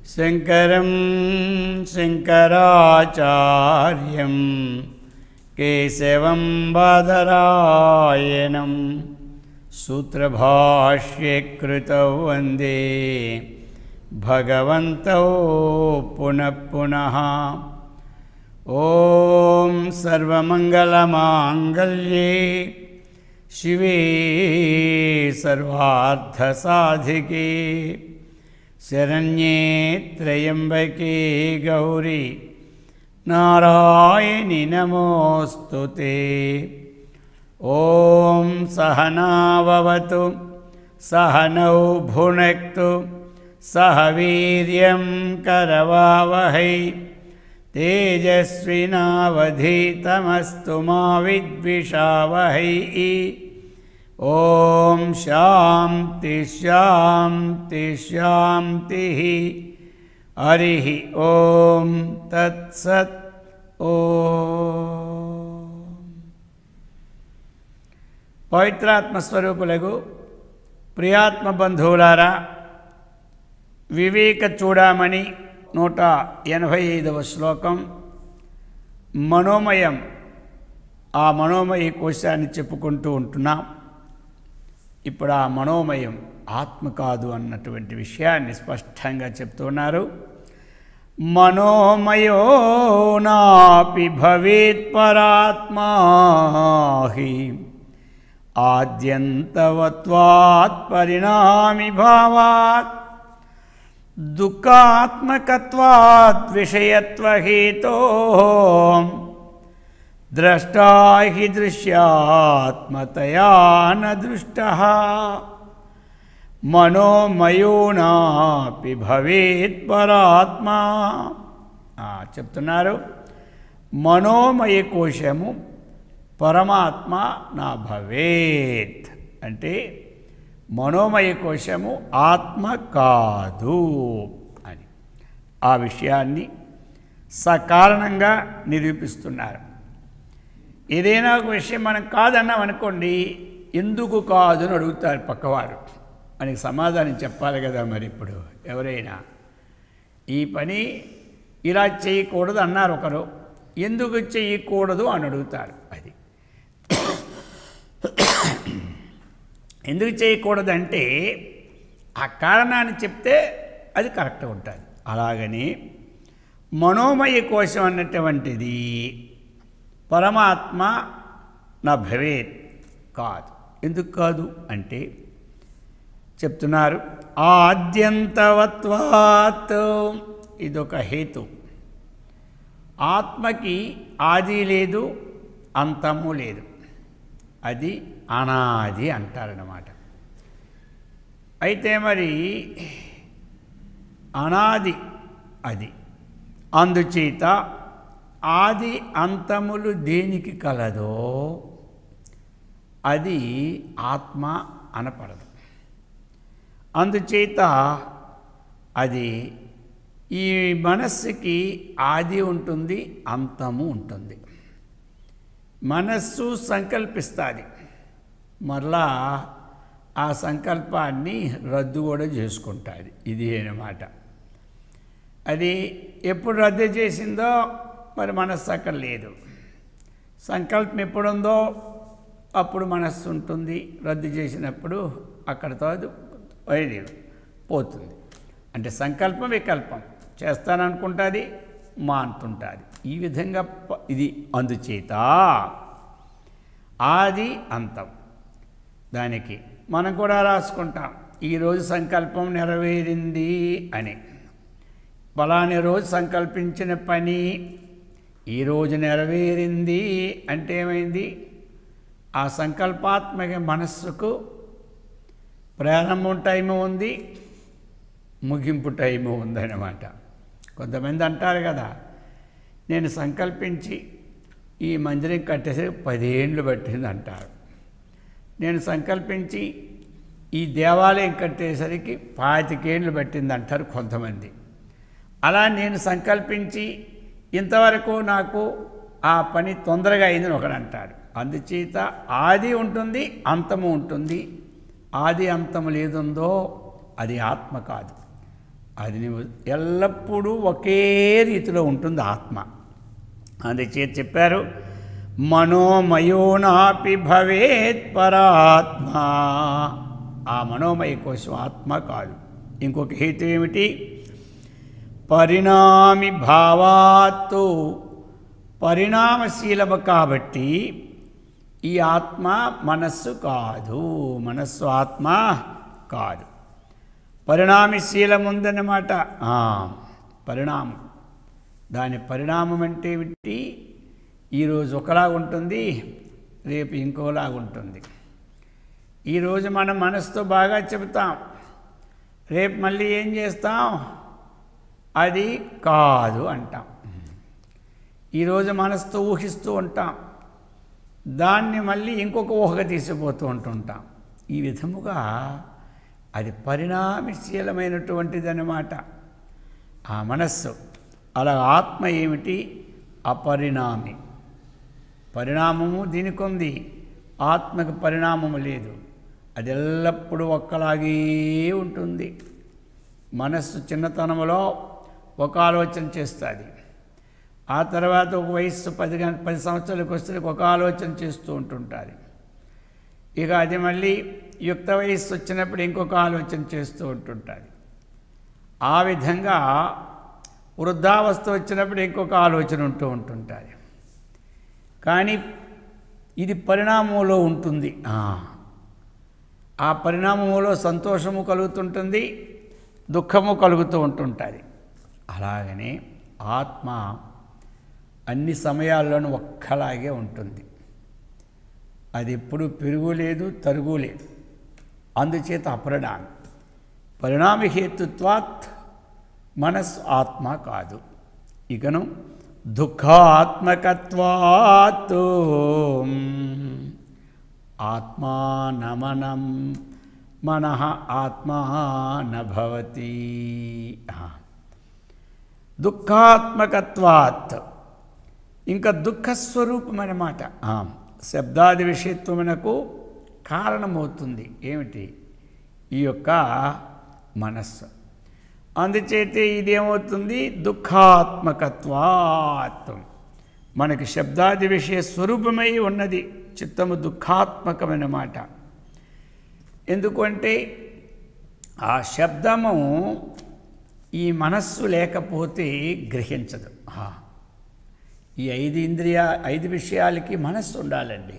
శంకరం శంకరాచార్యం కేశవం బాదరాయణం సూత్రభాష్యకృతౌ వందే భగవంతౌ పునః పునః ఓం సర్వమంగళమాంగళ్యే శివే సర్వార్థసాధికే శరణ్యే త్రయంబకే గౌరీ నారాయణి నమోऽस्तु ते ॐ सहनाववतु सहनौ भुनक्तु सह वीर्यं करवावहै तेजस्विनावधीतमस्तु मा विद्विषावहै ॐ शान्ति शान्ति शान्तिः हरिः ॐ तत्सत् ॐ పవిత్రాత్మ స్వరూపులకు ప్రియాత్మ బంధువులారా వివేక చూడామణి నూట ఎనభై ఐదవ శ్లోకం మనోమయం ఆ మనోమయ కోశాన్ని చెప్పుకుంటూ ఉంటున్నాం ఇప్పుడు ఆ మనోమయం ఆత్మ కాదు అన్నటువంటి విషయాన్ని స్పష్టంగా చెప్తున్నారు మనోమయో నాపి భవేత్ పరాత్మా హి ఆద్యంతవత్వాత్ పరిణామి భావాత్ దుఃఖాత్మకత్వాత్ విషయత్వహేతో ద్రష్టా హి దృశ్యాత్మతయా న దృష్ట మనోమయో నాపి భవేత్ పరాత్మా ఆ, చెప్తున్నారు మనోమయ కోశము పరమాత్మ నా భవేత్ అంటే మనోమయ కోశము ఆత్మ కాదు అని ఆ విషయాన్ని సకారణంగా నిరూపిస్తున్నారు ఏదైనా ఒక విషయం మనం కాదన్నాం అనుకోండి ఎందుకు కాదు అని అడుగుతారు పక్కవారు మనకి సమాధానం చెప్పాలి కదా మరి ఇప్పుడు ఎవరైనా ఈ పని ఇలా చేయకూడదు అన్నారు ఒకరు ఎందుకు చేయకూడదు అని అడుగుతారు అది ఎందుకు చేయకూడదంటే ఆ కారణాన్ని చెప్తే అది కరెక్ట్ ఉంటుంది అలాగని మనోమయ కోశం అన్నటువంటిది పరమాత్మ నా భవేత్ కాదు ఎందుకు కాదు అంటే చెప్తున్నారు ఆద్యంతవత్వాత్ ఇదొక హేతు ఆత్మకి ఆది లేదు అంతము లేదు అది అనాది అంటారన్నమాట అయితే మరి అనాది అది అందుచేత ఆది అంతములు దేనికి కలదో అది ఆత్మ అనపడదు అందుచేత అది ఈ మనస్సుకి ఆది ఉంటుంది అంతము ఉంటుంది మనస్సు సంకల్పిస్తుంది మరలా ఆ సంకల్పాన్ని రద్దు కూడా చేసుకుంటుంది ఇది అన్నమాట అది ఎప్పుడు రద్దు చేసిందో మరి మనస్సు అక్కడ లేదు సంకల్పం ఎప్పుడుందో అప్పుడు మనస్సు ఉంటుంది రద్దు చేసినప్పుడు అక్కడితో అది అది పోతుంది అంటే సంకల్పం వికల్పం చేస్తాననుకుంటుంది మానుతుంటుంది ఈ విధంగా ప- ఇది అందుచేత ఆది అంతం దానికి మనం కూడా రాసుకుంటాం ఈరోజు సంకల్పం నెరవేరింది అని ఫలాని రోజు సంకల్పించిన పని ఈరోజు నెరవేరింది అంటే ఏమైంది ఆ సంకల్పాత్మక మనస్సుకు ప్రారంభం టైము ఉంది ముగింపు టైము ఉందన్నమాట కొంతమంది అంటారు కదా నేను సంకల్పించి ఈ మందిరం కట్టేసి పదేండ్లు పట్టింది అంటారు నేను సంకల్పించి ఈ దేవాలయం కట్టేసరికి పాతికేండ్లు పట్టింది అంటారు కొంతమంది అలా నేను సంకల్పించి ఇంతవరకు నాకు ఆ పని తొందరగా అయిందని ఒకడు అంటాడు అందుచేత ఆది ఉంటుంది అంతము ఉంటుంది ఆది అంతము లేదుందో అది ఆత్మ కాదు అది నువ్వు ఎల్లప్పుడూ ఒకే రీతిలో ఉంటుంది ఆత్మ అందుచేత చెప్పారు మనోమయోనాపి భవేత్ పరాత్మ ఆ మనోమయ కోసం ఆత్మ కాదు ఇంకొక హేతు ఏమిటి పరిణామి భావాత్తు పరిణామశీలము కాబట్టి ఈ ఆత్మ మనస్సు కాదు మనస్సు ఆత్మ కాదు పరిణామశీలం ఉందన్నమాట ఆ, పరిణామం దాని పరిణామం అంటే ఏమిటి ఈరోజు ఒకలాగా ఉంటుంది రేపు ఇంకోలాగా ఉంటుంది ఈరోజు మనం మనసుతో బాగా చెబుతాం రేపు మళ్ళీ ఏం చేస్తాం అది కాదు అంటాం ఈరోజు మనసుతో ఊహిస్తూ ఉంటాం దాన్ని మళ్ళీ ఇంకొక ఊహగా తీసుకుపోతూ ఉంటుంటాం ఈ విధముగా అది పరిణామశీలమైనటువంటిది అన్నమాట ఆ మనస్సు అలా ఆత్మ ఏమిటి అపరిణామి పరిణామము దీనికి ఉంది ఆత్మకు పరిణామము లేదు అది ఎల్లప్పుడూ ఒక్కలాగే ఉంటుంది మనస్సు చిన్నతనంలో ఒక ఆలోచన చేస్తుంది ఆ తర్వాత ఒక వయస్సు పది గంట పది సంవత్సరాలకు వస్తే ఒక ఆలోచన చేస్తూ ఉంటుంటుంది ఇక అది మళ్ళీ యుక్త వయస్సు వచ్చినప్పుడు ఇంకొక ఆలోచన చేస్తూ ఉంటుంటుంది ఆ విధంగా వృద్ధావస్థ వచ్చినప్పుడు ఇంకొక ఆలోచన ఉంటూ ఉంటుంటుంది కానీ ఇది పరిణామంలో ఉంటుంది ఆ. ఆ పరిణామంలో సంతోషము కలుగుతుంటుంది దుఃఖము కలుగుతూ ఉంటుంటుంది అలాగనే ఆత్మ అన్ని సమయాల్లోనూ ఒక్కలాగే ఉంటుంది అది ఎప్పుడు పెరుగు లేదు తరుగు లేదు అందుచేత అపరిణామి పరిణామి హేతుత్వాత్ మనస్సు ఆత్మ కాదు ఇకను దుఃఖాత్మకత్వాత్ ఆత్మానమనం మన ఆత్మా నభవతి దుఃఖాత్మకత్వాత్ ఇంకా దుఃఖస్వరూపం అన్నమాట ఆ, శబ్దాది విషయత్వమునకు కారణమవుతుంది ఏమిటి ఈ యొక్క మనస్సు అందుచేతే ఇదేమవుతుంది దుఃఖాత్మకత్వాత్వం మనకి శబ్దాది విషయ స్వరూపమై ఉన్నది చిత్తము దుఃఖాత్మకమైన మాట ఎందుకంటే ఆ శబ్దము ఈ మనస్సు లేకపోతే గ్రహించదు ఆ, ఈ ఐదు ఇంద్రియ ఐదు విషయాలకి మనస్సు ఉండాలండి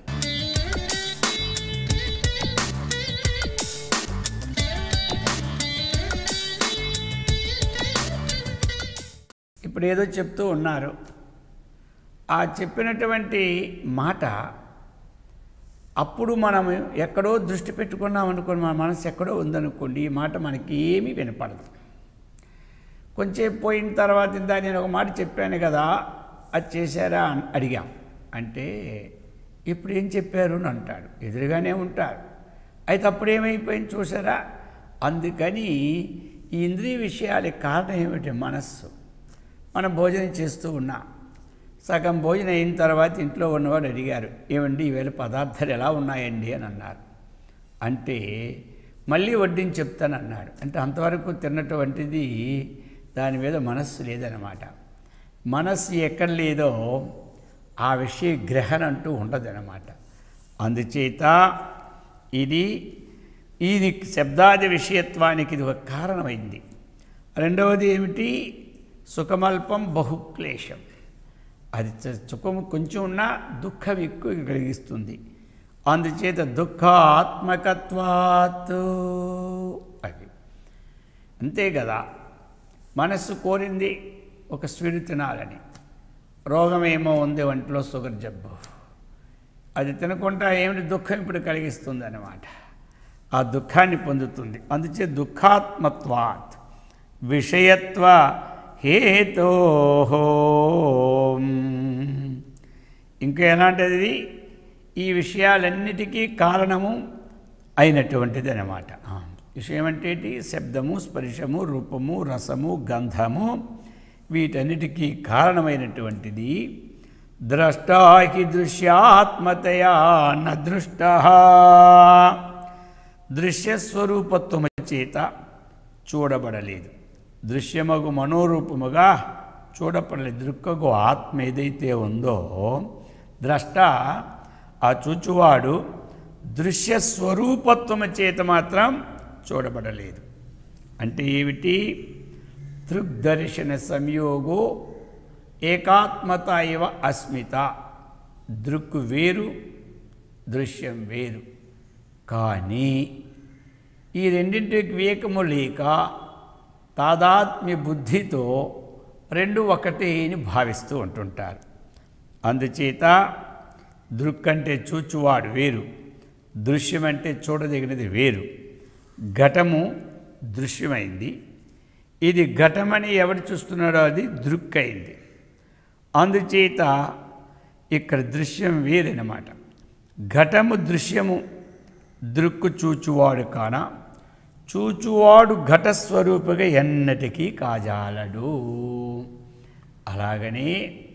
ఇప్పుడు ఏదో చెప్తూ ఉన్నారు ఆ చెప్పినటువంటి మాట అప్పుడు మనం ఎక్కడో దృష్టి పెట్టుకున్నాం అనుకోండి మన మనసు ఎక్కడో ఉందనుకోండి ఈ మాట మనకి ఏమీ వినపడదు కొంచెం పోయిన తర్వాత ఇందా నేను ఒక మాట చెప్పాను కదా అది చేశారా అని అడిగాం అంటే ఇప్పుడు ఏం చెప్పారు అని అంటాడు ఎదురుగానే ఉంటారు అయితే అప్పుడు ఏమైపోయింది చూసారా అందుకని ఈ ఇంద్రియ విషయాలకి కారణం ఏమిటి మనస్సు మనం భోజనం చేస్తూ ఉన్నాం సగం భోజనం అయిన తర్వాత ఇంట్లో ఉన్నవాడు అడిగారు ఏమండి ఈవేళ పదార్థాలు ఎలా ఉన్నాయండి అని అన్నారు అంటే మళ్ళీ వడ్డించి చెప్తానన్నాడు అంటే అంతవరకు తిన్నటువంటిది దాని మీద మనస్సు లేదనమాట మనస్సు ఎక్కడ లేదో ఆ విషయ గ్రహణ అంటూ ఉండదన్నమాట అందుచేత ఇది ఇది శబ్దాది విషయత్వానికి ఇది ఒక కారణమైంది రెండవది ఏమిటి సుఖమల్పం బహుక్లేశం అది చ- సుఖం కొంచెం ఉన్నా దుఃఖం ఎక్కువ కలిగిస్తుంది అందుచేత దుఃఖ ఆత్మకత్వాత్ అది అంతే కదా మనస్సు కోరింది ఒక స్వీట్ తినాలని రోగం ఏమో ఉంది ఒంట్లో షుగర్ జబ్బు అది తినకుండా ఏమిటి దుఃఖం ఇప్పుడు కలిగిస్తుంది అన్నమాట ఆ దుఃఖాన్ని పొందుతుంది అందుచే దుఃఖాత్మత్వాత్ విషయత్వ హేతో ఇంకా ఎలాంటిది ఈ విషయాలన్నిటికీ కారణము అయినటువంటిది అన్నమాట ఆ, విషయం అంటే ఏంటి? శబ్దము స్పర్శము రూపము రసము గంధము వీటన్నిటికీ కారణమైనటువంటిది ద్రష్టా హి దృశ్యాత్మతయా న దృష్ట దృశ్యస్వరూపత్వము చేత చూడబడలేదు దృశ్యమగు మనోరూపముగా చూడపడలే దృక్కగు ఆత్మ ఏదైతే ఉందో ద్రష్ట ఆ చూచువాడు దృశ్య స్వరూపత్వము చేత మాత్రం చూడబడలేదు అంటే ఏమిటి దృగ్దర్శన సంయోగో ఏకాత్మత ఇవ అస్మిత దృక్కు వేరు దృశ్యం వేరు కానీ ఈ రెండింటికి వివేకము లేక తాదాత్మ్య బుద్ధితో రెండు ఒకటి అని భావిస్తూ ఉంటుంటారు అందుచేత దృక్కంటే చూచువాడు వేరు దృశ్యం అంటే చూడదగినది వేరు ఘటము దృశ్యమైంది ఇది ఘటమని ఎవరు చూస్తున్నాడో అది దృక్కైంది అందుచేత ఇక్కడ దృశ్యం వేరనమాట ఘటము దృశ్యము దృక్కు చూచువాడు కాన చూచువాడు ఘటస్వరూపుగా ఎన్నటికీ కాజాలడు అలాగనే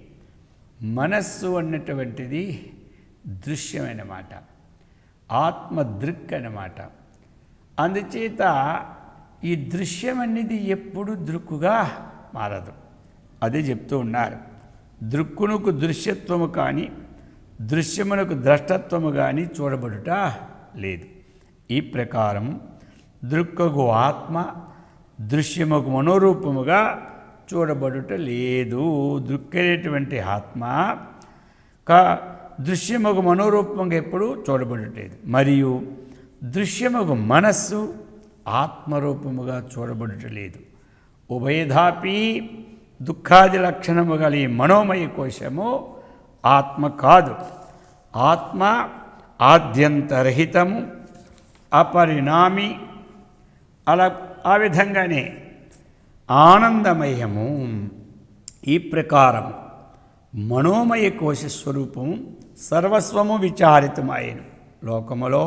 మనస్సు అన్నటువంటిది దృశ్యమైనమాట ఆత్మ దృక్ అన్నమాట అందుచేత ఈ దృశ్యం అనేది ఎప్పుడు దృక్కుగా మారదు అదే చెప్తూ ఉన్నారు దృక్కునకు దృశ్యత్వము కానీ దృశ్యమునకు ద్రష్టత్వము కానీ చూడబడుట లేదు ఈ ప్రకారం దృక్కగు ఆత్మ దృశ్యముకు మనోరూపముగా చూడబడుట లేదు దృక్కనేటువంటి ఆత్మ కా దృశ్యముకు మనోరూపంగా ఎప్పుడు చూడబడలేదు మరియు దృశ్యముకు మనస్సు ఆత్మరూపముగా చూడబడుట లేదు ఉభయధాపి దుఃఖాది లక్షణము గల ఈ మనోమయ కోశము ఆత్మ కాదు ఆత్మ ఆద్యంతరహితము అపరిణామి అలా ఆ విధంగానే ఆనందమయము ఈ ప్రకారం మనోమయ కోశ స్వరూపము సర్వస్వము విచారితమాయను లోకములో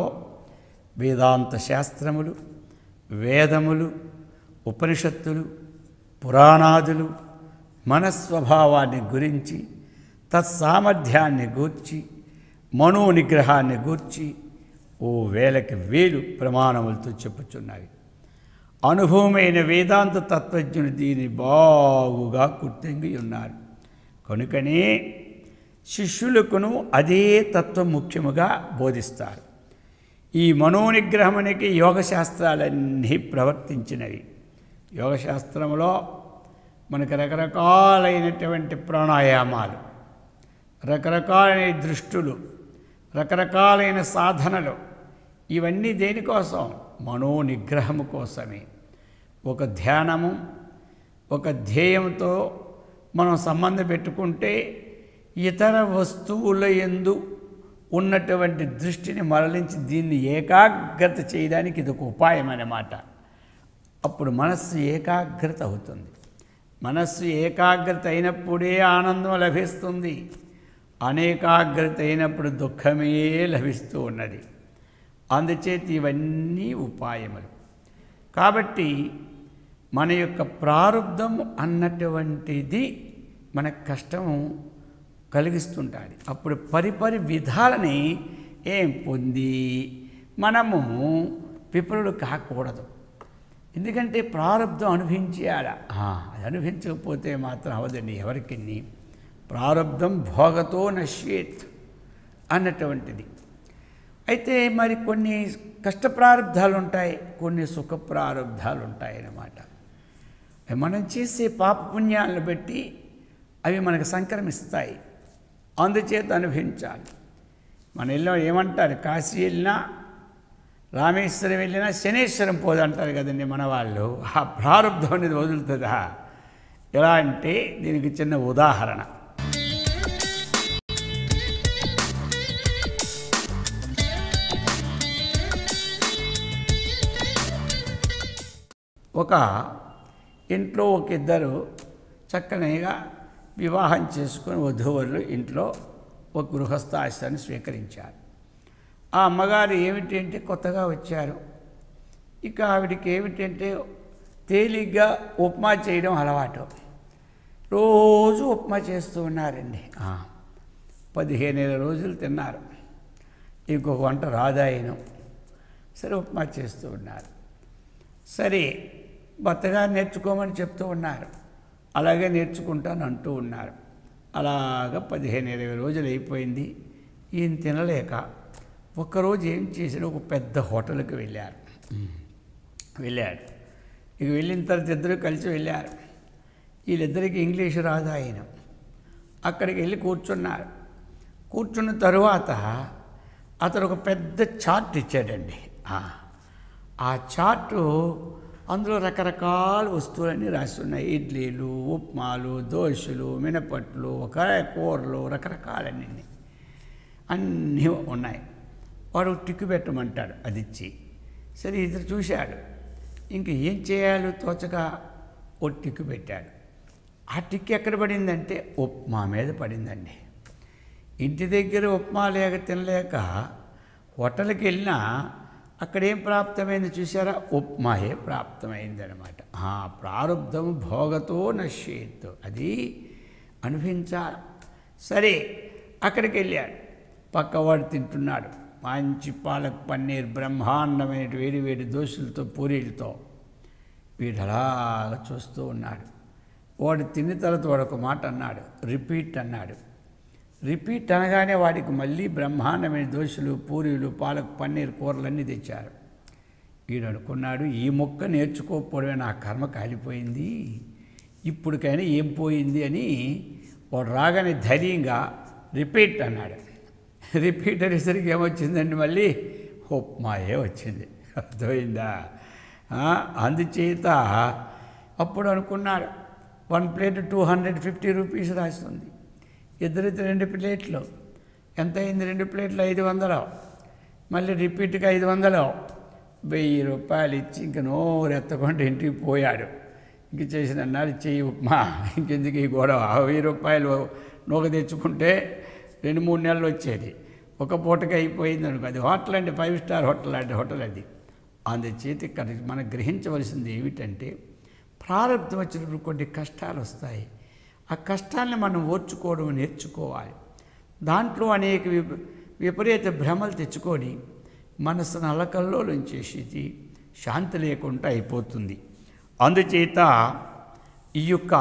వేదాంత శాస్త్రములు వేదములు ఉపనిషత్తులు పురాణాదులు మనస్వభావాన్ని గురించి తత్సామర్థ్యాన్ని గూర్చి మనోనిగ్రహాన్ని గూర్చి ఓ వేలకి వేలు ప్రమాణములతో చెప్పుచున్నవి అనుభవమైన వేదాంత తత్వజ్ఞులు దీన్ని బాగుగా గుర్తింగి ఉన్నారు కనుకనే శిష్యులకును అదే తత్వం ముఖ్యముగా బోధిస్తారు ఈ మనోనిగ్రహమునికి యోగశాస్త్రాలన్నీ ప్రవర్తించినవి యోగశాస్త్రంలో మనకు రకరకాలైనటువంటి ప్రాణాయామాలు రకరకాలైన దృష్టులు రకరకాలైన సాధనలు ఇవన్నీ దేనికోసం మనోనిగ్రహము కోసమే ఒక ధ్యానము ఒక ధ్యేయంతో మనం సంబంధం పెట్టుకుంటే ఇతర వస్తువుల ఎందు ఉన్నటువంటి దృష్టిని మరలించి దీన్ని ఏకాగ్రత చేయడానికి ఇది ఒక ఉపాయం అన్నమాట అప్పుడు మనస్సు ఏకాగ్రత అవుతుంది మనస్సు ఏకాగ్రత అయినప్పుడే ఆనందం లభిస్తుంది అనేకాగ్రత అయినప్పుడు దుఃఖమే లభిస్తూ ఉన్నది అందుచేత ఇవన్నీ ఉపాయములు కాబట్టి మన యొక్క ప్రారంధం అన్నటువంటిది మన కష్టము కలిగిస్తుంటుంది అప్పుడు పరిపరి విధాలని ఏం పొంది మనము విపరులు కాకూడదు ఎందుకంటే ప్రారంధం అనుభవించేయాలా ఆ, అది అనుభవించకపోతే మాత్రం అవదండి ఎవరికి ప్రారంధం భోగతో నశ్యేత్ అన్నటువంటిది అయితే మరి కొన్ని కష్ట ప్రారంధాలు ఉంటాయి కొన్ని సుఖ ప్రారంధాలు ఉంటాయి అన్నమాట మనం చేసే పాప పుణ్యాలను బట్టి అవి మనకు సంక్రమిస్తాయి అందుచేత అనుభవించాలి మన ఇల్లు ఏమంటారు కాశీ వెళ్ళినా రామేశ్వరం వెళ్ళినా శనేశ్వరం పోదంటారు కదండి మన వాళ్ళు ఆ ప్రారంభం అనేది వదులుతుందా ఎలా అంటే దీనికి చిన్న ఉదాహరణ ఒక ఇంట్లో ఒక ఇద్దరు చక్కనగా వివాహం చేసుకొని వధూవరులు ఇంట్లో ఒక గృహస్థాశ్రాన్ని స్వీకరించారు ఆ అమ్మగారు ఏమిటి అంటే కొత్తగా వచ్చారు ఇక ఆవిడికి ఏమిటంటే తేలిగ్గా ఉప్మా చేయడం అలవాటు రోజు ఉప్మా చేస్తూ ఉన్నారండి ఆ, పదిహేను ఇరవై రోజులు తిన్నారు ఇంకొక వంట రాదాయనం సరే ఉప్మా చేస్తూ ఉన్నారు సరే భర్తగారు నేర్చుకోమని చెప్తూ ఉన్నారు అలాగే నేర్చుకుంటాను అంటూ ఉన్నారు అలాగ పదిహేను ఇరవై రోజులు అయిపోయింది ఈయన తినలేక ఒక్కరోజు ఏం చేశాడు ఒక పెద్ద హోటల్కి వెళ్ళారు వెళ్ళాడు ఇక వెళ్ళిన తర్వాత ఇద్దరు కలిసి వెళ్ళారు వీళ్ళిద్దరికి ఇంగ్లీష్ రాదు ఆయన అక్కడికి వెళ్ళి కూర్చున్నారు కూర్చున్న తరువాత అతను ఒక పెద్ద చార్ట్ ఇచ్చాడండి ఆ, ఆ చార్టు అందులో రకరకాల వస్తువులన్నీ రాసి ఉన్నాయి ఇడ్లీలు ఉప్మాలు దోశలు మినపట్లు ఒక కూరలు రకరకాలన్నీ అన్నీ ఉన్నాయి వాడు టిక్కు పెట్టమంటాడు అది ఇచ్చి సరే ఇతను చూశాడు ఇంక ఏం చేయాలో తోచక ఓ టిక్కు పెట్టాడు ఆ టిక్కు ఎక్కడ పడిందంటే ఉప్మా మీద పడిందండి ఇంటి దగ్గర ఉప్మా లేక తినలేక హోటల్కి వెళ్ళినా అక్కడేం ప్రాప్తమైంది చూసారా ఉప్మాయే ప్రాప్తమైందనమాట ఆ ప్రారంధం భోగతో నశ్యేత్తు అది అనుభవించాలి సరే అక్కడికి వెళ్ళాడు పక్కవాడు తింటున్నాడు మంచి పాలక్ పన్నీర్ బ్రహ్మాండమైన వేడి వేడి దోశలతో పూరీలతో వీడు అలాగా చూస్తూ ఉన్నాడు వాడు తిన్న తర్వాత వాడు ఒక మాట అన్నాడు రిపీట్ అన్నాడు రిపీట్ అనగానే వాడికి మళ్ళీ బ్రహ్మాండమైన దోశలు పూరీలు పాలక్ పన్నీర్ కూరలన్నీ తెచ్చారు వీడు అనుకున్నాడు ఈ మొక్క నేర్చుకోకపోవడమే నా కర్మ కాలిపోయింది ఇప్పటికైనా ఏం పోయింది అని వాడు రాగానే ధైర్యంగా రిపీట్ అన్నాడు రిపీట్ అనేసరికి ఏమొచ్చిందండి మళ్ళీ ఉప్మాయే వచ్చింది అర్థమైందా ఆ, అందుచేత అప్పుడు అనుకున్నాడు one plate two hundred fifty rupees రాస్తుంది ఇద్దరితో రెండు ప్లేట్లు ఎంత అయింది రెండు ప్లేట్లు ఐదు వందలు మళ్ళీ రిపీట్గా ఐదు వందలు వెయ్యి రూపాయలు ఇచ్చి ఇంక నోరు ఎత్తకుండా ఇంటికి పోయాడు ఇంక చేసిన అన్నాడు చెయ్యి ఉప్మా ఇంకెందుకు ఈ గొడవ ఆ వెయ్యి రూపాయలు నూక తెచ్చుకుంటే రెండు మూడు నెలలు వచ్చేది ఒక పూటకి అయిపోయింది అనుకో అది హోటల్ అంటే ఫైవ్ స్టార్ హోటల్ అంటే హోటల్ అది అందుచేత ఇక్కడ మనం గ్రహించవలసింది ఏమిటంటే ప్రారంభం వచ్చినప్పుడు కొన్ని కష్టాలు వస్తాయి ఆ కష్టాలను మనం ఓర్చుకోవడం నేర్చుకోవాలి దాంట్లో అనేక విప- విపరీత భ్రమలు తెచ్చుకొని మనసును అలకల్లోలం చేసేది శాంతి లేకుండా అయిపోతుంది అందుచేత ఈ యొక్క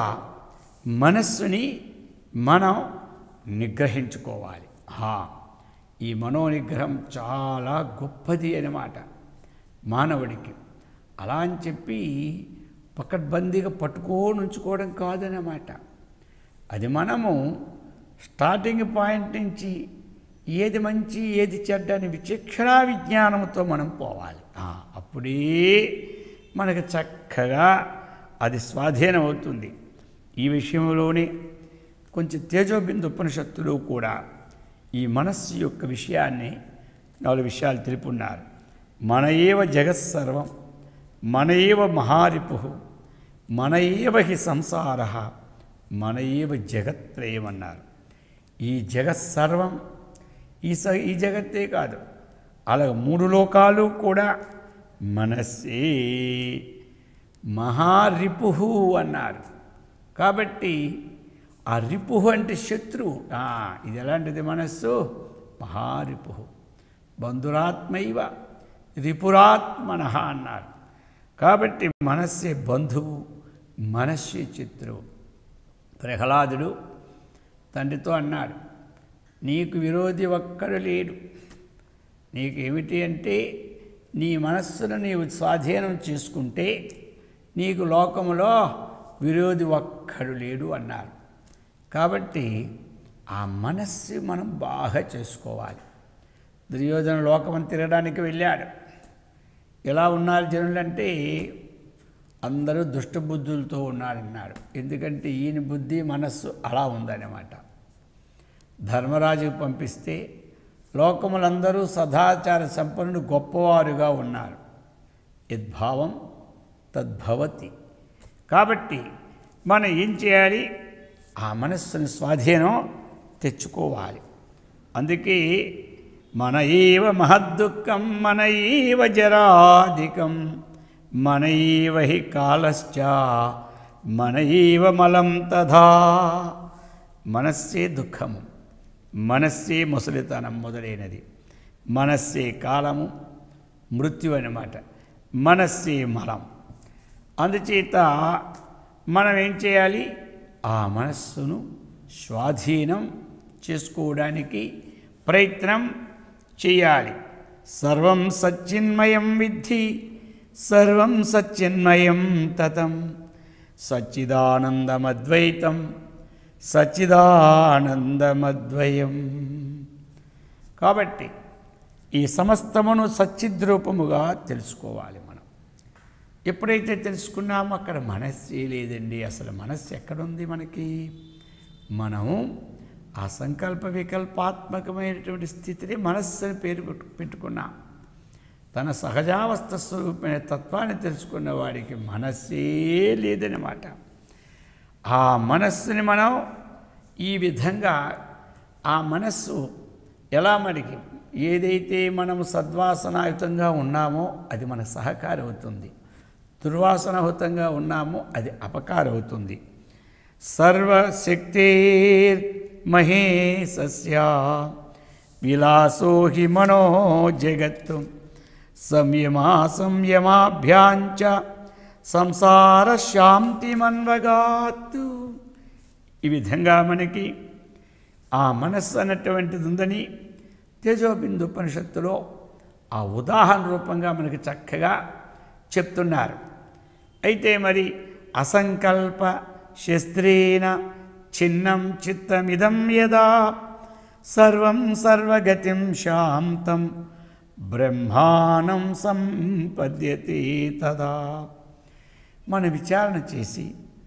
మనస్సుని మనం నిగ్రహించుకోవాలి హా, ఈ మనోనిగ్రహం చాలా గొప్పది అన్నమాట మానవుడికి అలా అని చెప్పి పకడ్బందీగా పట్టుకొని ఉంచుకోవడం కాదన్నమాట అది మనము స్టార్టింగ్ పాయింట్ నుంచి ఏది మంచి ఏది చెడ్డ అని విచక్షణా విజ్ఞానంతో మనం పోవాలి ఆ, అప్పుడే మనకు చక్కగా అది స్వాధీనం అవుతుంది ఈ విషయంలోనే కొంచెం తేజోబిందు ఉపనిషత్తులు కూడా ఈ మనస్సు యొక్క విషయాన్ని నాలుగు విషయాలు తెలుపున్నారు మన ఏవ జగత్సర్వం మన ఏవ మహారిపు మన ఏవ హి సంసార మన ఏవ జగత్రయమన్నారు ఈ జగత్సర్వం ఈ స ఈ జగత్తే కాదు అలాగే మూడు లోకాలు కూడా మనస్సే మహారిపు అన్నారు కాబట్టి ఆ రిపు అంటే శత్రువు ఆ, ఇది ఎలాంటిది మనస్సు మహారిపు బంధురాత్మైవ రిపురాత్మన అన్నారు కాబట్టి మనస్సే బంధువు మనస్సే శత్రువు ప్రహ్లాదుడు తండ్రితో అన్నాడు నీకు విరోధి ఒక్కడు లేడు నీకు ఏమిటి అంటే నీ మనస్సును నీవు స్వాధీనం చేసుకుంటే నీకు లోకములో విరోధి ఒక్కడు లేడు అన్నారు కాబట్టి ఆ మనస్సు మనం బాగా చేసుకోవాలి దుర్యోధన లోకం తిరగడానికి వెళ్ళాడు ఎలా ఉన్నారు జనులంటే అందరూ దుష్టబుద్ధులతో ఉన్నారన్నారు ఎందుకంటే ఈయన బుద్ధి మనస్సు అలా ఉందన్నమాట ధర్మరాజుకు పంపిస్తే లోకములందరూ సదాచార సంపన్నుడు గొప్పవారుగా ఉన్నారు యద్భావం తద్భవతి కాబట్టి మనం ఏం చేయాలి ఆ మనస్సుని స్వాధీనం తెచ్చుకోవాలి అందుకే మన ఏవ మహద్దుఃఖం మన ఏవ జరాధికం మన ఏవ హి కాలశ్చ మన ఏవ మలం తథా మనస్సే దుఃఖము మనస్సే ముసలితనం మొదలైనది మనస్సే కాలము మృత్యు అన్నమాట మనస్సే మలం అందుచేత మనం ఏం చేయాలి ఆ మనస్సును స్వాధీనం చేసుకోవడానికి ప్రయత్నం చేయాలి సర్వం సచ్చిన్మయం విద్ధి సర్వం సచ్చిన్మయం తతం సచ్చిదానందమద్వైతం సచ్చిదానందమద్వయం కాబట్టి ఈ సమస్తమును సచ్చిద్రూపముగా తెలుసుకోవాలి మనం ఎప్పుడైతే తెలుసుకున్నామో అక్కడ మనస్సే లేదండి అసలు మనస్సు ఎక్కడుంది మనకి మనం ఆ సంకల్ప వికల్పాత్మకమైనటువంటి స్థితిని మనస్సు అని పేరు పెట్టు పెట్టుకున్నాం తన సహజావస్థ స్వరూపమైన తత్వాన్ని తెలుసుకున్న వాడికి మనస్సే లేదనమాట ఆ మనస్సుని మనం ఈ విధంగా ఆ మనస్సు ఎలా మనకి ఏదైతే మనం సద్వాసనాయుతంగా ఉన్నామో అది మనకు సహకారం అవుతుంది దుర్వాసనాయుతంగా ఉన్నామో అది అపకారం అవుతుంది సర్వశక్తిర్ మహేశస్య విలాసో హి మనో జగత్తు సంయమా సంయమాభ్యాంచ సంసార శాంతిమన్వగాత్తు ఈ విధంగా మనకి ఆ మనస్సు అన్నటువంటిది ఉందని తేజోబిందు ఉపనిషత్తులో ఆ ఉదాహరణ రూపంగా మనకి చక్కగా చెప్తున్నారు అయితే మరి అసంకల్ప శస్త్రేణ చిన్నం చిత్తమిదం యదా సర్వం సర్వగతిం శాంతం బ్రహ్మానం సంపద్యతే తదా మన విచారణ చేసి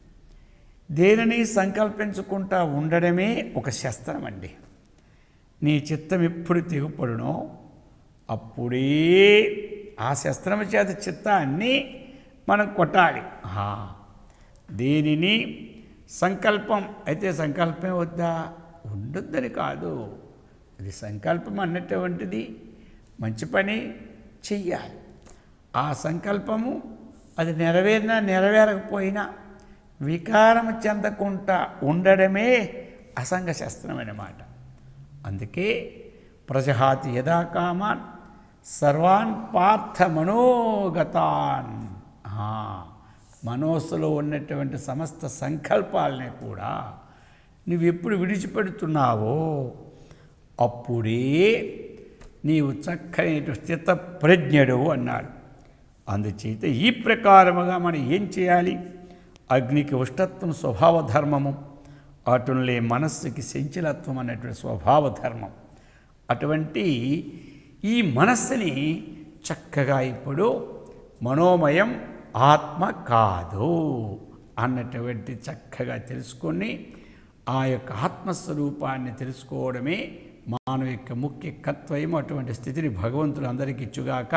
దేనిని సంకల్పించుకుంటా ఉండడమే ఒక శస్త్రం అండి నీ చిత్తం ఎప్పుడు తెగుపడునో అప్పుడే ఆ శస్త్రము చేత చిత్తాన్ని మనం కొట్టాలి ఆ, దేనిని సంకల్పం అయితే సంకల్పం వద్దా ఉండొద్దని కాదు అది సంకల్పం అన్నటువంటిది మంచి పని చెయ్యాలి ఆ సంకల్పము అది నెరవేరినా నెరవేరకపోయినా వికారం చెందకుండా ఉండడమే అసంగ శస్త్రమైన మాట అందుకే ప్రజహాతి యథా కామాన్ సర్వాన్ పార్థ మనోగతాన్ ఆ, మనోస్సులో ఉన్నటువంటి సమస్త సంకల్పాలని కూడా నువ్వు ఎప్పుడు విడిచిపెడుతున్నావో అప్పుడే నీవు చక్కని స్థిత ప్రజ్ఞడు అన్నాడు అందుచేత ఈ ప్రకారముగా మనం ఏం చేయాలి అగ్నికి ఉష్ణత్వం స్వభావ ధర్మము అటులే మనస్సుకి సెంచలత్వం అనేటువంటి స్వభావ ధర్మం అటువంటి ఈ మనస్సుని చక్కగా ఇప్పుడు మనోమయం ఆత్మ కాదు అన్నటువంటి చక్కగా తెలుసుకొని ఆ యొక్క ఆత్మస్వరూపాన్ని తెలుసుకోవడమే మానవ యొక్క ముఖ్య కర్తవ్యం అటువంటి స్థితిని భగవంతుడు అందరికీ ఇచ్చుగాక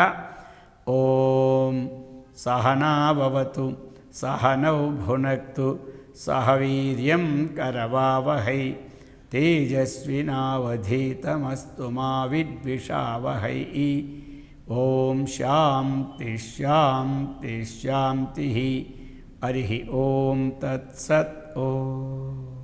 ఓం సహనాభవతు సహనౌ భునక్తు సహ వీర్యం కరవావహై తేజస్వినావధీతమస్తు మా విద్విషావహై ఓం శాంతి శాంతి శాంతి హరి ఓం తత్సత్ ఓం